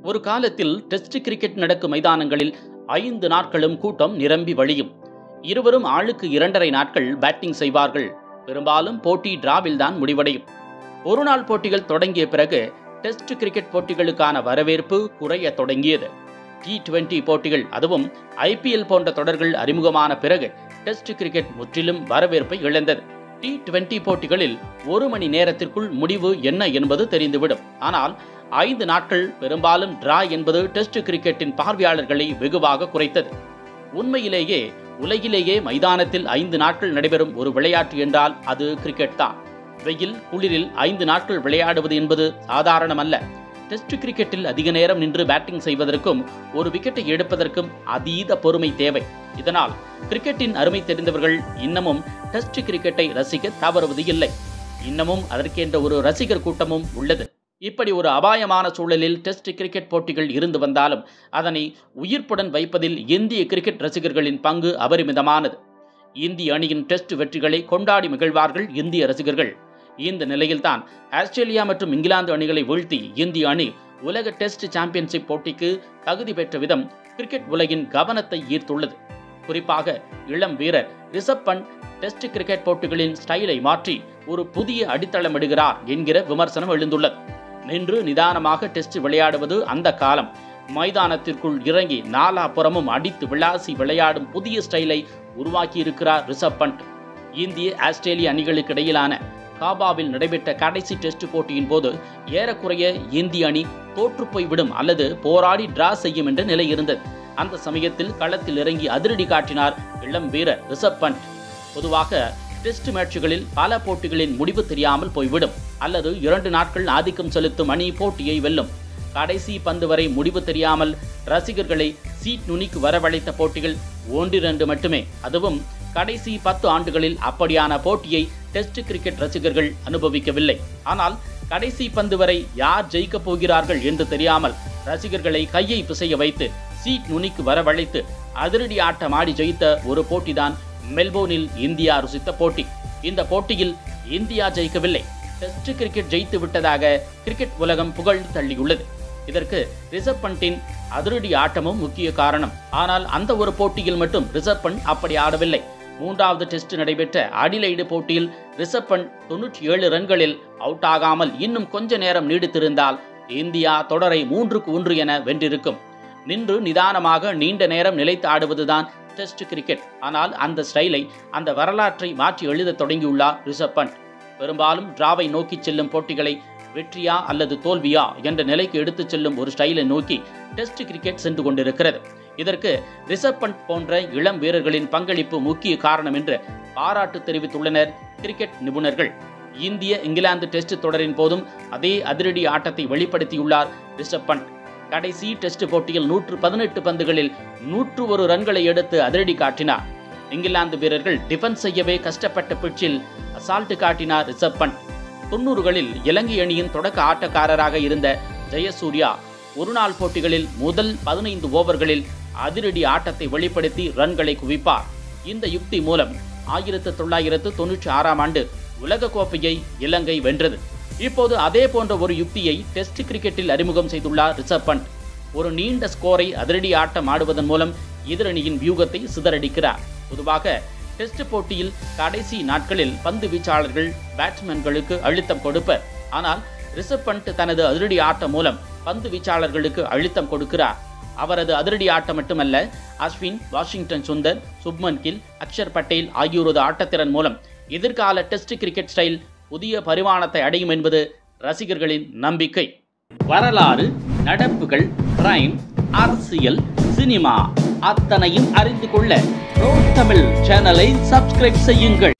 ஒரு காலத்தில் test cricket நடக்கும் மைதானங்களில் ஐந்து நாட்களும் கூட்டம் நிரம்பி வழியும் இருவரும் ஆளுக்கு இரண்டரை நாட்கள் பேட்டிங் செய்வார்கள் பெரும்பாலும் போட்டி டிராவில் தான் முடிவடையும் ஒருநாள் போட்டிகள் தொடங்கிய பிறகு டெஸ்ட் கிரிக்கெட் போட்டிகளுக்கான வரவேற்பு குறைய தொடங்கியது டி டுவெண்டி போட்டிகள் அதுவும் ஐபிஎல் போன்ற தொடர்கள் அறிமுகமான பிறகு டெஸ்ட் கிரிக்கெட் முற்றிலும் வரவேற்பை இழந்தது டி டுவெண்டி போட்டிகளில் ஒரு மணி நேரத்திற்குள் முடிவு என்ன என்பது தெரிந்துவிடும் ஆனால் ஐந்து நாட்கள் பெரும்பாலும் டிரா என்பது டெஸ்ட் கிரிக்கெட்டின் பார்வையாளர்களை வெகுவாக குறைத்தது உண்மையிலேயே உலகிலேயே மைதானத்தில் ஐந்து நாட்கள் நடைபெறும் ஒரு விளையாட்டு என்றால் அது கிரிக்கெட் தான் வெயில் குளிரில் ஐந்து நாட்கள் விளையாடுவது என்பது சாதாரணமல்ல டெஸ்ட் கிரிக்கெட்டில் அதிக நேரம் நின்று பேட்டிங் செய்வதற்கும் ஒரு விக்கெட்டை எடுப்பதற்கும் அதீத பொறுமை தேவை இதனால் கிரிக்கெட்டின் அருமை தெரிந்தவர்கள் இன்னமும் டெஸ்ட் கிரிக்கெட்டை ரசிக்க தவறுவது இல்லை இன்னமும் அதற்கென்ற ஒரு ரசிகர் கூட்டமும் உள்ளது இப்படி ஒரு அபாயமான சூழலில் டெஸ்ட் கிரிக்கெட் போட்டிகள் இருந்து வந்தாலும் அதனை உயிர்ப்புடன் வைப்பதில் இந்திய கிரிக்கெட் ரசிகர்களின் பங்கு அபரிமிதமானது இந்திய அணியின் டெஸ்ட் வெற்றிகளை கொண்டாடி மகிழ்வார்கள் இந்திய ரசிகர்கள் இந்த நிலையில்தான் ஆஸ்திரேலியா மற்றும் இங்கிலாந்து அணிகளை வீழ்த்தி இந்திய அணி உலக டெஸ்ட் சாம்பியன்ஷிப் போட்டிக்கு தகுதி பெற்ற விதம் கிரிக்கெட் உலகின் கவனத்தை ஈர்த்துள்ளது குறிப்பாக இளம் வீரர் ரிஷப் பண்ட் டெஸ்ட் கிரிக்கெட் போட்டிகளின் ஸ்டைலை மாற்றி ஒரு புதிய அடித்தளமிடுகிறார் என்கிற விமர்சனம் எழுந்துள்ளது நின்று நிதானமாக டெஸ்ட் விளையாடுவது அந்த காலம் மைதானத்திற்குள் இறங்கி நாலாபுறமும் அடித்து விளாசி விளையாடும் புதிய ஸ்டைலை உருவாக்கியிருக்கிறார் ரிஷப் பண்ட் இந்திய ஆஸ்திரேலிய அணிகளுக்கு இடையிலான காபாவில் நடைபெற்ற கடைசி டெஸ்ட் போட்டியின் போது ஏறக்குறைய இந்திய அணி தோற்றுப்போய் விடும் அல்லது போராடி டிரா செய்யும் என்ற நிலை இருந்தது அந்த சமயத்தில் களத்தில் இறங்கி அதிரடி காட்டினார் இளம் வீரர் ரிஷப் பண்ட் பொதுவாக டெஸ்ட் மேட்சுகளில் பல போட்டிகளின் முடிவு தெரியாமல் போய்விடும் அல்லது இரண்டு நாட்கள் ஆதிக்கம் செலுத்தும் அணி போட்டியை வெல்லும் கடைசி பந்து வரை முடிவு தெரியாமல் ரசிகர்களை சீட் நுனிக்கு வரவழைத்த போட்டிகள் ஒன்றிரண்டு மட்டுமே அதுவும் கடைசி பத்து ஆண்டுகளில் அப்படியான போட்டியை டெஸ்ட் கிரிக்கெட் ரசிகர்கள் அனுபவிக்கவில்லை ஆனால் கடைசி பந்து வரை யார் ஜெயிக்கப் போகிறார்கள் என்று தெரியாமல் ரசிகர்களை கையை பிசைய வைத்து சீட் நுனிக்கு வரவழைத்து அதிரடி ஆட்டம் ஆடி ஜெயித்த ஒரு போட்டிதான் மெல்போர்னில் இந்தியா ருசித்த போட்டி இந்த போட்டியில் இந்தியா ஜெயிக்கவில்லை டெஸ்ட் கிரிக்கெட் ஜெயித்து விட்டதாக கிரிக்கெட் உலகம் புகழ்ந்து தள்ளியுள்ளது இதற்கு ரிஷப் பண்டின் அதிரடி ஆட்டமும் முக்கிய காரணம் ஆனால் அந்த ஒரு போட்டியில் மட்டும் ரிஷப் பண்ட் அப்படி ஆடவில்லை மூன்றாவது டெஸ்ட் நடைபெற்ற அடிலைடு போட்டியில் ரிஷப் பண்ட் தொன்னூற்றி ஏழு ரன்களில் அவுட் ஆகாமல் இன்னும் கொஞ்ச நேரம் நீடித்திருந்தால் இந்தியா தொடரை மூன்றுக்கு ஒன்று என வென்றிருக்கும் நின்று நிதானமாக நீண்ட நேரம் நிலைத்து ஆடுவதுதான் டெஸ்ட் கிரிக்கெட் ஆனால் அந்த ஸ்டைலை அந்த வரலாற்றை மாற்றி எழுத தொடங்கியுள்ளார் ரிஷப் பண்ட் பெரும்பாலும் டிராவை நோக்கி செல்லும் போட்டிகளை வெற்றியா அல்லது தோல்வியா என்ற நிலைக்கு எடுத்துச் செல்லும் ஒரு ஸ்டைலை நோக்கி டெஸ்ட் கிரிக்கெட் சென்று கொண்டிருக்கிறது இதற்கு ரிஷப் பண்ட் போன்ற இளம் வீரர்களின் பங்களிப்பு முக்கிய காரணம் என்று பாராட்டு தெரிவித்துள்ளனர் கிரிக்கெட் நிபுணர்கள் இந்திய இங்கிலாந்து டெஸ்ட் தொடரின் போதும் அதே அதிரடி ஆட்டத்தை வெளிப்படுத்தியுள்ளார் ரிஷப் பண்ட் கடைசி டெஸ்ட் போட்டியில் நூற்று பதினெட்டு பந்துகளில் நூற்று ஒரு ரன்களை எடுத்து அதிரடி காட்டினார் இங்கிலாந்து வீரர்கள் டிஃபென்ஸ் செய்யவே கஷ்டப்பட்ட பிட்சில் அசால்ட் காட்டினார் ரிஷப் பண்ட் தொன்னூறுகளில் இலங்கை அணியின் தொடக்க ஆட்டக்காரராக இருந்த ஜெயசூர்யா ஒருநாள் போட்டிகளில் முதல் பதினைந்து ஓவர்களில் அதிரடி ஆட்டத்தை வெளிப்படுத்தி ரன்களை குவிப்பார் இந்த யுக்தி மூலம் ஆயிரத்து தொள்ளாயிரத்து தொன்னூற்றி ஆறாம் ஆண்டு உலகக்கோப்பையை இலங்கை வென்றது இப்போது அதே போன்ற ஒரு யுக்தியை டெஸ்ட் கிரிக்கெட்டில் அறிமுகம் செய்துள்ளார் ரிஷப் பண்ட் ஒரு நீண்ட ஸ்கோரை அதிரடி ஆட்டம் ஆடுவதன் மூலம் எதிரணியின் வியூகத்தை சிதறடிக்கிறார் பொதுவாக டெஸ்ட் போட்டியில் கடைசி நாட்களில் பந்து வீச்சாளர்கள் பேட்ஸ்மேன்களுக்கு அழுத்தம் கொடுப்பர் ஆனால் ரிஷப் பண்ட் தனது அதிரடி ஆட்டம் மூலம் பந்து வீச்சாளர்களுக்கு அழுத்தம் கொடுக்கிறார் அவரது அதிரடி ஆட்டம் மட்டுமல்ல அஸ்வின் வாஷிங்டன் சுந்தர் சுப்மன் கில் அக்ஷர் பட்டேல் ஆகியோரது ஆட்டத்திறன் மூலம் எதிர்கால டெஸ்ட் கிரிக்கெட் ஸ்டைல் புதிய பரிமாணத்தை அடையும் என்பது ரசிகர்களின் நம்பிக்கை வரலாறு நடப்புகள் கிரைம் அரசியல் சினிமா அத்தனையும் அறிந்து கொள்ள தமிழ் சேனலை சப்ஸ்கிரைப் செய்யுங்கள்